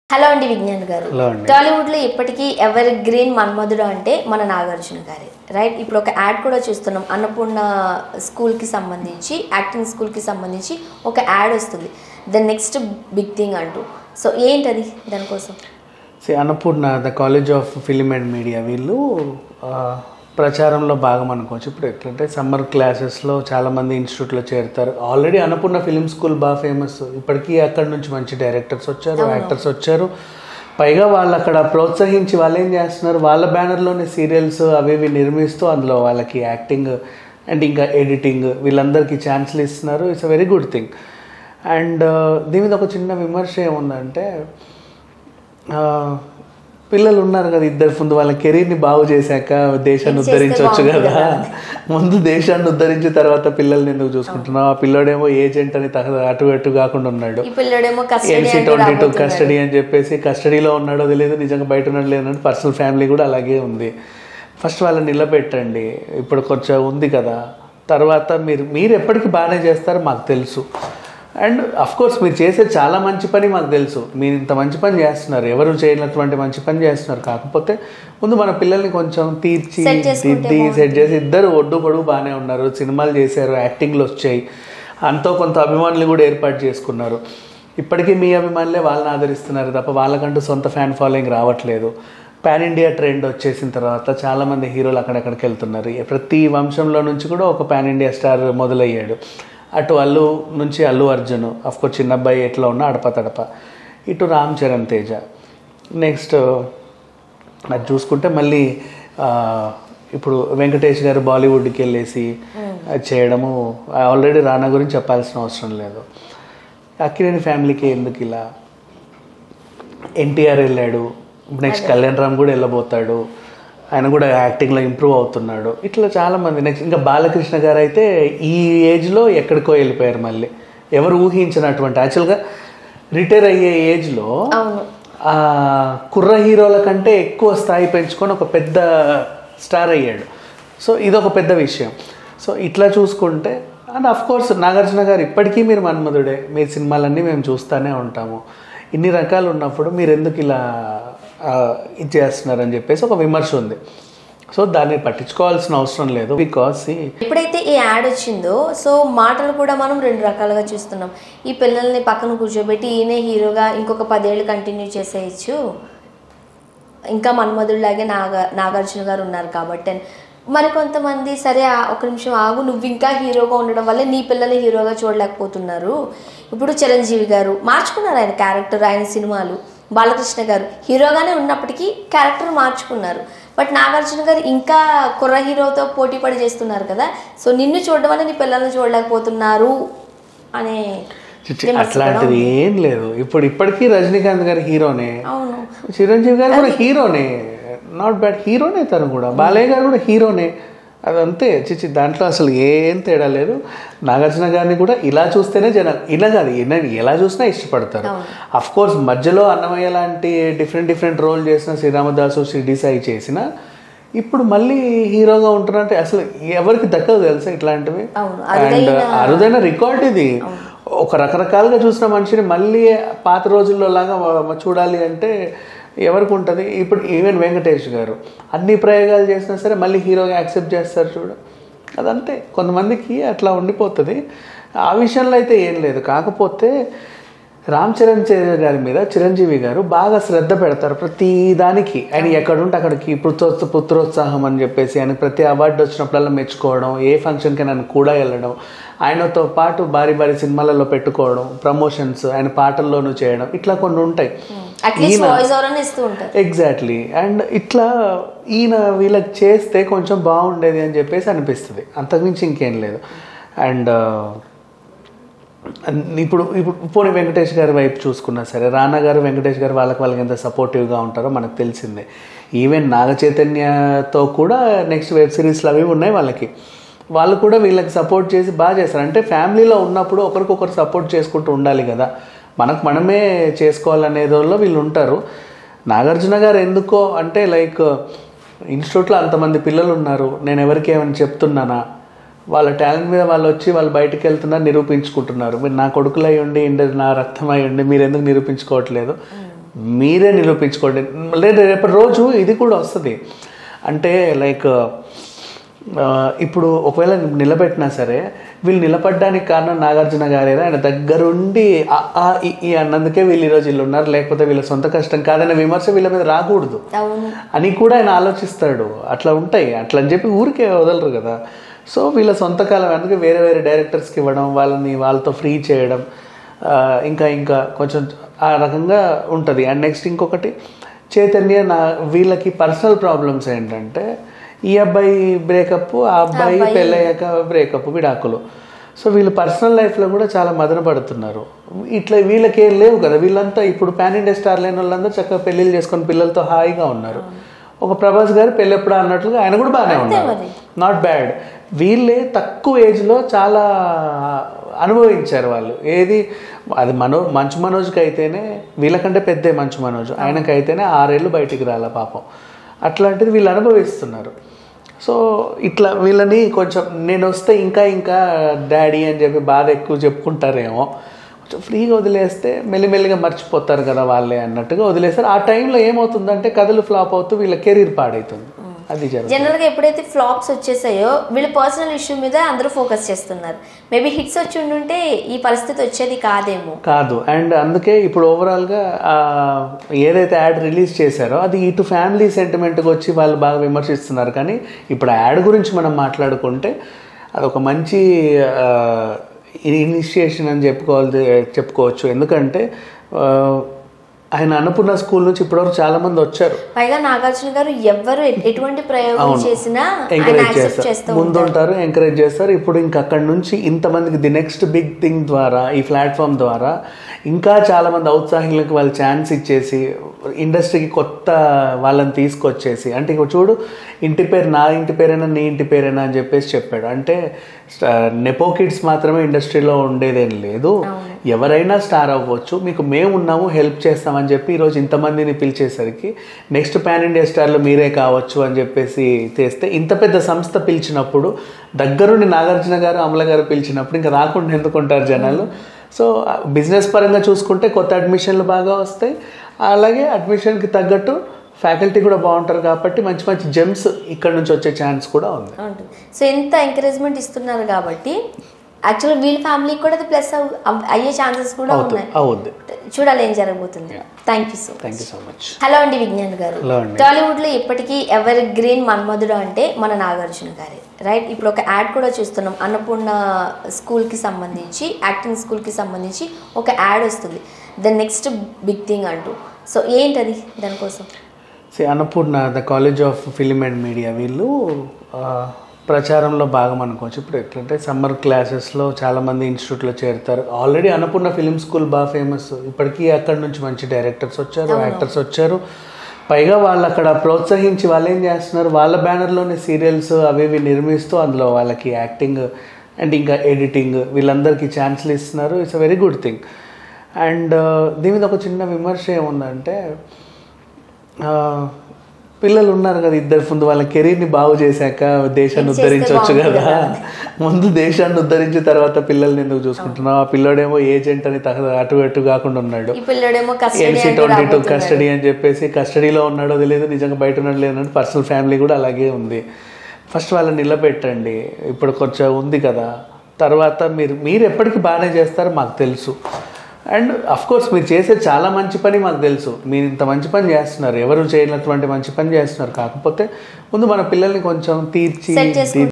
Hello అండి విజ్ఞాన్ గారు hello అండి. టాలీవుడ్ లో ఇప్పటికీ ఎవరి గ్రీన్ మన్మధుడు అంటే మన నాగార్జున గారి రైట్ ఇప్పుడు ఒక యాడ్ కూడా చూస్తున్నాం అన్నపూర్ణ స్కూల్ కి సంబంధించి యాక్టింగ్ స్కూల్ కి సంబంధించి ఒక యాడ్ వస్తుంది ద నెక్స్ట్ బిగ్ థింగ్ అంటూ సో ఏంటది దానికోసం సి Annapurna the college of film and media వీళ్ళు ఆ, ప్రచారంలో భాగం అనుకోవచ్చు ఇప్పుడు ఎట్లంటే సమ్మర్ క్లాసెస్లో చాలామంది ఇన్స్టిట్యూట్లో చేరుతారు ఆల్రెడీ అన్నపూర్ణ ఫిలిం స్కూల్ బాగా ఫేమస్ ఇప్పటికీ అక్కడ నుంచి మంచి డైరెక్టర్స్ వచ్చారు యాక్టర్స్ వచ్చారు పైగా వాళ్ళు అక్కడ ప్రోత్సహించి వాళ్ళు ఏం చేస్తున్నారు వాళ్ళ బ్యానర్లోనే సీరియల్స్ అవి ఇవి నిర్మిస్తూ అందులో వాళ్ళకి యాక్టింగ్ అండ్ ఇంకా ఎడిటింగ్ వీళ్ళందరికీ ఛాన్స్లు ఇస్తున్నారు it's a very good thing and దీని మీద ఒక చిన్న విమర్శ ఏముందంటే ఆ, పిల్లలు ఉన్నారు కదా ఇద్దరు ముందు వాళ్ళ కెరీర్ని బాగు చేశాక దేశాన్ని చేస్తే ఉద్ధరించవచ్చు బాగుంటుంది కదా కదా. ముందు దేశాన్ని ఉద్ధరించిన తర్వాత పిల్లల్ని ఎందుకు చూసుకుంటున్నావు ఆ పిల్లోడేమో ఏజెంట్ అని తగ అటు అటు కాకుండా ఉన్నాడు ఈ పిల్లడేమో కస్టడీ ఎన్సీ అంటూ ట్వంటీ టూ రాబోతున్నాడు. కస్టడీ అని చెప్పేసి కస్టడీలో ఉన్నాడో తెలియదు నిజంగా బయట ఉన్నాడో లేదంటే పర్సనల్ ఫ్యామిలీ కూడా అలాగే ఉంది ఫస్ట్ వాళ్ళని నిలబెట్టండి ఇప్పుడు కొంచెం ఉంది కదా తర్వాత మీరు మీరు ఎప్పటికీ బాగానే చేస్తారో మాకు తెలుసు అండ్ అఫ్ కోర్స్ మీరు చేసే చాలా మంచి పని మాకు తెలుసు మీరు ఇంత మంచి పని చేస్తున్నారు ఎవరు చేయనటువంటి మంచి పని చేస్తున్నారు కాకపోతే ముందు మన పిల్లల్ని కొంచెం తీర్చి Set చేసుకుంటే దిద్ది సెట్ చేసి ఇద్దరు ఒడ్డు పొడుగు బాగానే ఉన్నారు సినిమాలు చేశారు యాక్టింగ్లు వచ్చాయి అంతో కొంత అభిమానులు కూడా ఏర్పాటు చేసుకున్నారు ఇప్పటికీ మీ అభిమానులే వాళ్ళని ఆదరిస్తున్నారు తప్ప వాళ్ళకంటూ సొంత ఫ్యాన్ ఫాలోయింగ్ రావట్లేదు పాన్ ఇండియా ట్రెండ్ వచ్చేసిన తర్వాత చాలామంది హీరోలు అక్కడెక్కడికి వెళ్తున్నారు ప్రతి వంశంలో నుంచి కూడా ఒక పాన్ ఇండియా స్టార్ మొదలయ్యాడు అటు అల్లు నుంచి అల్లు అర్జున్ అఫ్కోర్స్ చిన్న అబ్బాయి ఎట్లా ఉన్నా అడప తడప ఇటు రామ్ చరణ్ తేజ నెక్స్ట్ అది చూసుకుంటే మళ్ళీ ఆ, ఇప్పుడు వెంకటేష్ గారు బాలీవుడ్కి వెళ్ళేసి అది చేయడము ఆల్రెడీ రానా గురించి చెప్పాల్సిన అవసరం లేదు అక్కినేని ఫ్యామిలీకి ఎందుకు ఇలా ఎన్టీఆర్ వెళ్ళాడు నెక్స్ట్ కళ్యాణ్ రామ్ కూడా వెళ్ళబోతాడు ఆయన కూడా యాక్టింగ్లో ఇంప్రూవ్ అవుతున్నాడు ఇట్లా చాలామంది నెక్స్ట్ ఇంకా బాలకృష్ణ గారు అయితే ఈ ఏజ్లో ఎక్కడికో వెళ్ళిపోయారు మళ్ళీ ఎవరు ఊహించినటువంటి యాక్చువల్గా రిటైర్ అయ్యే ఏజ్లో అవును ఆ కుర్ర హీరోల కంటే ఎక్కువ స్థాయి పెంచుకొని ఒక పెద్ద స్టార్ అయ్యాడు సో ఇది ఒక పెద్ద విషయం సో ఇట్లా చూసుకుంటే అండ్ అఫ్ కోర్స్ నాగార్జున గారు ఇప్పటికీ మీరు మన్మధుడే మీ సినిమాలన్నీ మేము చూస్తూనే ఉంటాము ఇన్ని రకాలు ఉన్నప్పుడు మీరు ఎందుకు ఇలా ఆ, ఇది చేస్తున్నారని చెప్పేసి ఒక విమర్శ ఉంది సో దాన్ని పట్టించుకోవాల్సిన అవసరం లేదు బికాస్ ఎప్పుడైతే ఈ యాడ్ వచ్చిందో సో మాటలు కూడా మనం రెండు రకాలుగా చూస్తున్నాం ఈ పిల్లల్ని పక్కన కూర్చోబెట్టి ఈయనే హీరోగా ఇంకొక పదేళ్ళు కంటిన్యూ చేసేయచ్చు ఇంకా మన్మధుడిలాగే నాగా నాగార్జున గారు ఉన్నారు కాబట్టి అని. మరి కొంతమంది సరే ఆ- ఒక నిమిషం ఆగు నువ్వు ఇంకా హీరోగా ఉండడం వల్ల నీ పిల్లల్ని హీరోగా చూడలేకపోతున్నారు ఇప్పుడు చిరంజీవి గారు మార్చుకున్నారు ఆయన క్యారెక్టర్ ఆయన సినిమాలు బాలకృష్ణ గారు హీరోగానే ఉన్నప్పటికీ క్యారెక్టర్ మార్చుకున్నారు బట్ నాగార్జున గారు ఇంకా కుర్ర హీరోతో పోటీ పడి చేస్తున్నారు కదా సో నిన్ను చూడడం వల్ల నీ పిల్లల్ని చూడలేకపోతున్నారు అనే చిచ్చి, అట్లాంటిది ఏం లేదు ఇప్పుడు ఇప్పటికీ రజనీకాంత్ గారు హీరోనే అవును చిరంజీవి గారు కూడా హీరోనే నాట్ బ్యాడ్ హీరోనే తను కూడా బాలయ్య గారు కూడా హీరోనే అది అంతే చిచ్చి దాంట్లో అసలు ఏం తేడా లేదు నాగార్జున గారిని కూడా ఇలా చూస్తేనే జనం ఇలా కాదు ఈయన ఎలా చూసినా ఇష్టపడతారు అఫ్ కోర్స్ మధ్యలో అన్నమయ్య లాంటి డిఫరెంట్ డిఫరెంట్ రోల్ చేసిన శ్రీరామదాసు షిర్డి సాయి చేసిన ఇప్పుడు మళ్ళీ హీరోగా ఉంటున్నట్టే అసలు ఎవరికి దక్కదు తెలుసా ఇట్లాంటివి అవును, అండ్ అరుదైన రికార్డ్ ఇది ఒక రకరకాలుగా చూసిన మనిషిని మళ్ళీ పాత రోజుల్లో లాగా మ- చూడాలి అంటే ఎవరికి ఉంటుంది ఇప్పుడు ఈవెన్ వెంకటేష్ గారు అన్ని ప్రయోగాలు చేసినా సరే మళ్ళీ హీరోగా యాక్సెప్ట్ చేస్తారు చూడు అదంతే కొంతమందికి అట్లా ఉండిపోతుంది ఆ విషయంలో అయితే ఏం లేదు కాకపోతే రామ్ చరణ్ తేజ గారి మీద చిరంజీవి గారు బాగా శ్రద్ధ పెడతారు ప్రతి దానికి ఆయన ఎక్కడుంటే అక్కడికి పుత్రోత్స పుత్రోత్సాహం అని చెప్పేసి ఆయన ప్రతి అవార్డు వచ్చినప్పుడల్లా మెచ్చుకోవడం ఏ ఫంక్షన్కి ఆయన కూడా వెళ్ళడం ఆయనతో పాటు భారీ భారీ సినిమాలలో పెట్టుకోవడం ప్రమోషన్స్ ఆయన పాటల్లోనూ చేయడం ఇట్లా కొన్ని ఉంటాయి అట్లీస్ట్ వాయిస్ ఓవర్ అని ఇస్తూ ఉంటారు ఎగ్జాక్ట్లీ అండ్ ఇట్లా ఈయన వీళ్ళకి చేస్తే కొంచెం బాగుండేది అని చెప్పేసి అనిపిస్తుంది అంతకుమించి ఇంకేం లేదు అండ్ ఇప్పుడు ఇప్పుడు పోనీ వెంకటేష్ గారి వైపు చూసుకున్నా సరే రానా గారు వెంకటేష్ గారు వాళ్ళకి వాళ్ళకి ఎంత సపోర్టివ్గా ఉంటారో మనకు తెలిసిందే ఈవెన్ నాగ చైతన్యతో కూడా నెక్స్ట్ వెబ్ సిరీస్లు అవి ఉన్నాయి వాళ్ళకి వాళ్ళు కూడా వీళ్ళకి సపోర్ట్ చేసి బాగా చేస్తారు అంటే ఫ్యామిలీలో ఉన్నప్పుడు ఒకరికొకరు సపోర్ట్ చేసుకుంటూ ఉండాలి కదా మనకు మనమే చేసుకోవాలనేదో వీళ్ళు ఉంటారు నాగార్జున గారు ఎందుకో అంటే లైక్ ఇన్స్టిట్యూట్లో అంతమంది పిల్లలు ఉన్నారు నేను ఎవరికి ఏమైనా చెప్తున్నానా వాళ్ళ టాలెంట్ మీద వాళ్ళు వచ్చి వాళ్ళు బయటికి వెళ్తున్నారు నిరూపించుకుంటున్నారు మీరు నా కొడుకులు అయి ఉండి ఇండి నా రక్తం అయి ఉండి మీరు ఎందుకు నిరూపించుకోవట్లేదు మీరే నిరూపించుకోండి లేదు రేపటి రోజు ఇది కూడా వస్తుంది అంటే లైక్ ఆ, ఇప్పుడు ఒకవేళ నిలబెట్టినా సరే వీళ్ళు నిలబడడానికి కారణం నాగార్జున గారేనా ఆయన దగ్గరుండి ఆ, ఆ, ఈ, ఈ అన్నందుకే వీళ్ళు ఈరోజు వీళ్ళు ఉన్నారు లేకపోతే వీళ్ళ సొంత కష్టం కాదనే విమర్శ వీళ్ళ మీద రాకూడదు అవును అని కూడా ఆయన ఆలోచిస్తాడు అట్లా ఉంటాయి అట్లా అని చెప్పి ఊరికే వదలరు కదా సో వీళ్ళ సొంత కాలం అందుకే వేరే వేరే డైరెక్టర్స్కి ఇవ్వడం వాళ్ళని వాళ్ళతో ఫ్రీ చేయడం ఆ, ఇంకా ఇంకా కొంచెం ఆ రకంగా ఉంటుంది అండ్ నెక్స్ట్ ఇంకొకటి చైతన్య నా వీళ్ళకి పర్సనల్ ప్రాబ్లమ్స్ ఏంటంటే ఈ అబ్బాయి బ్రేకప్ ఆ అబ్బాయి పెళ్ళయ్యాక బ్రేకప్ విడాకులు సో వీళ్ళు పర్సనల్ లైఫ్లో కూడా చాలా మదన పడుతున్నారు ఇట్లా వీళ్ళకి ఏం లేవు కదా వీళ్ళంతా ఇప్పుడు పాన్ ఇండియా స్టార్ లేని వాళ్ళందరూ చక్కగా పెళ్ళిళ్ళు చేసుకొని పిల్లలతో హాయిగా ఉన్నారు ఒక ప్రభాస్ గారు పెళ్ళి ఎప్పుడు అన్నట్లుగా ఆయన కూడా బాగానే ఉన్నారు మరి. నాట్ బ్యాడ్ వీళ్ళే తక్కువ ఏజ్లో చాలా అనుభవించారు వాళ్ళు ఏది అది మనో మంచు మనోజ్కి అయితేనే వీళ్ళకంటే పెద్దే మంచు మనోజ్ ఆయనకైతేనే ఆరేళ్ళు బయటికి రాల పాపం అట్లాంటిది వీళ్ళు అనుభవిస్తున్నారు సో ఇట్లా వీళ్ళని కొంచెం నేను వస్తే ఇంకా ఇంకా డాడీ అని చెప్పి బాధ ఎక్కువ చెప్పుకుంటారేమో కొంచెం ఫ్రీగా వదిలేస్తే మెల్లిమెల్లిగా మర్చిపోతారు కదా వాళ్ళే అన్నట్టుగా వదిలేస్తారు ఆ టైంలో ఏమవుతుందంటే కథలు ఫ్లాప్ అవుతూ వీళ్ళ కెరీర్ పాడవుతుంది అది జరుగుతుంది జనరల్గా ఎప్పుడైతే ఫ్లాప్స్ వచ్చేసాయో వీళ్ళ పర్సనల్ ఇష్యూ మీద అందరూ ఫోకస్ చేస్తున్నారు మేబీ హిట్స్ వచ్చి ఉండుంటే ఈ పరిస్థితి వచ్చేది కాదేమో కాదు అండ్ అందుకే ఇప్పుడు ఓవరాల్గా ఏదైతే యాడ్ రిలీజ్ చేశారో అది ఇటు ఫ్యామిలీ సెంటిమెంట్కి వచ్చి వాళ్ళు బాగా విమర్శిస్తున్నారు కానీ ఇప్పుడు యాడ్ గురించి మనం మాట్లాడుకుంటే అదొక మంచి ఇనిషియేషన్ అని చెప్పుకోవాలి చెప్పుకోవచ్చు ఎందుకంటే ఆ, ఆయన అన్నపూర్ణ స్కూల్ నుంచి ఇప్పటివరకు చాలా మంది వచ్చారు పైగా నాగార్జున గారు ఎవ్వరు ఎ- ఎటువంటి ప్రయోగం చేసినా ఆయన ఎంకరేజ్ యాక్సెప్ట్ చేస్తారు చేస్తూ ముందు ఉంటారు ఎంకరేజ్ చేస్తారు ఇప్పుడు ఇంకా అక్కడ నుంచి ఇంతమందికి ది నెక్స్ట్ బిగ్ థింగ్ ద్వారా ఈ ప్లాట్ఫామ్ ద్వారా ఇంకా చాలా మంది ఔత్సాహికులకు వాళ్ళు ఛాన్స్ ఇచ్చేసి ఇండస్ట్రీకి కొత్త వాళ్ళని తీసుకొచ్చేసి అంటే ఇక్కడ చూడు ఇంటి పేరు నా ఇంటి పేరైనా నీ ఇంటి పేరైనా అని చెప్పేసి చెప్పాడు అంటే నెపో కిడ్స్ మాత్రమే ఇండస్ట్రీలో ఉండేదేం లేదు ఎవరైనా స్టార్ అవ్వచ్చు మీకు మేము ఉన్నాము హెల్ప్ చేస్తామని చెప్పి ఈరోజు ఇంతమందిని పిలిచేసరికి నెక్స్ట్ పాన్ ఇండియా స్టార్లో మీరే కావచ్చు అని చెప్పేసి చేస్తే ఇంత పెద్ద సంస్థ పిలిచినప్పుడు దగ్గరుండి నాగార్జున గారు అమల గారు పిలిచినప్పుడు ఇంకా రాకుండా ఎందుకుంటారు జనాలు సో బిజినెస్ పరంగా చూసుకుంటే కొత్త అడ్మిషన్లు బాగా వస్తాయి అలాగే అడ్మిషన్కి తగ్గట్టు ఫ్యాకల్టీ కూడా బాగుంటారు కాబట్టి మంచి మంచి జెమ్స్ ఇక్కడ నుంచి వచ్చే ఛాన్స్ కూడా ఉంది ఉంటుంది సో ఎంత ఎంకరేజ్మెంట్ ఇస్తున్నారు కాబట్టి యాక్చువల్లీ వీళ్ళ ఫ్యామిలీకి కూడా అది ప్లస్ అయ్యే ఛాన్సెస్ కూడా అవుతుంది ఉన్నాయి అవుద్ది చూడాలి ఏం జరగబోతుంది thank you so thank you so much hello అండి విజ్ఞాన్ గారు Hello అండి. టాలీవుడ్ లో ఇప్పటికీ ఎవరి గ్రీన్ మన్మధుడు అంటే మన నాగార్జున గారే రైట్ ఇప్పుడు ఒక యాడ్ కూడా చూస్తున్నాం అన్నపూర్ణ స్కూల్ కి సంబంధించి యాక్టింగ్ స్కూల్ కి సంబంధించి ఒక యాడ్ వస్తుంది ద నెక్స్ట్ బిగ్ థింగ్ అంటూ సో ఏంటది దానికోసం సి Annapurna the college of film and media వీళ్ళు ఆ, ప్రచారంలో భాగం అనుకోవచ్చు ఇప్పుడు ఎట్లంటే సమ్మర్ క్లాసెస్లో చాలామంది ఇన్స్టిట్యూట్లో చేరుతారు ఆల్రెడీ అన్నపూర్ణ ఫిలిం స్కూల్ బాగా ఫేమస్ ఇప్పటికీ అక్కడ నుంచి మంచి డైరెక్టర్స్ వచ్చారు యాక్టర్స్ వచ్చారు పైగా వాళ్ళు అక్కడ ప్రోత్సహించి వాళ్ళు ఏం చేస్తున్నారు వాళ్ళ బ్యానర్లోనే సీరియల్స్ అవి ఇవి నిర్మిస్తూ అందులో వాళ్ళకి యాక్టింగ్ అండ్ ఇంకా ఎడిటింగ్ వీళ్ళందరికీ ఛాన్స్లు ఇస్తున్నారు it's a very good thing and దీని మీద ఒక చిన్న విమర్శ ఏముందంటే ఆ, పిల్లలు ఉన్నారు కదా ఇద్దరు ముందు వాళ్ళ కెరీర్ని బాగు చేశాక దేశాన్ని చేస్తే ఉద్ధరించవచ్చు బాగుంటుంది కదా కదా. ముందు దేశాన్ని ఉద్ధరించిన తర్వాత పిల్లల్ని ఎందుకు చూసుకుంటున్నావు ఆ పిల్లోడేమో ఏజెంట్ అని తగ అటు ఇటు కాకుండా ఉన్నాడు ఈ పిల్లడేమో custody NC twenty two custody అని చెప్పేసి కస్టడీలో ఉన్నాడో తెలియదు నిజంగా బయట ఉన్నాడో లేదని పర్సనల్ ఫ్యామిలీ కూడా అలాగే ఉంది ఫస్ట్ వాళ్ళని నిలబెట్టండి ఇప్పుడు కొంచెం ఉంది కదా తర్వాత మీరు మీరు ఎప్పటికీ బాగానే చేస్తారో మాకు తెలుసు అండ్ అఫ్ కోర్స్ మీరు చేసే చాలా మంచి పని మాకు తెలుసు మీరు ఇంత మంచి పని చేస్తున్నారు ఎవరు చేయనటువంటి మంచి పని చేస్తున్నారు కాకపోతే ముందు మన పిల్లల్ని కొంచెం తీర్చి Set చేసుకుంటే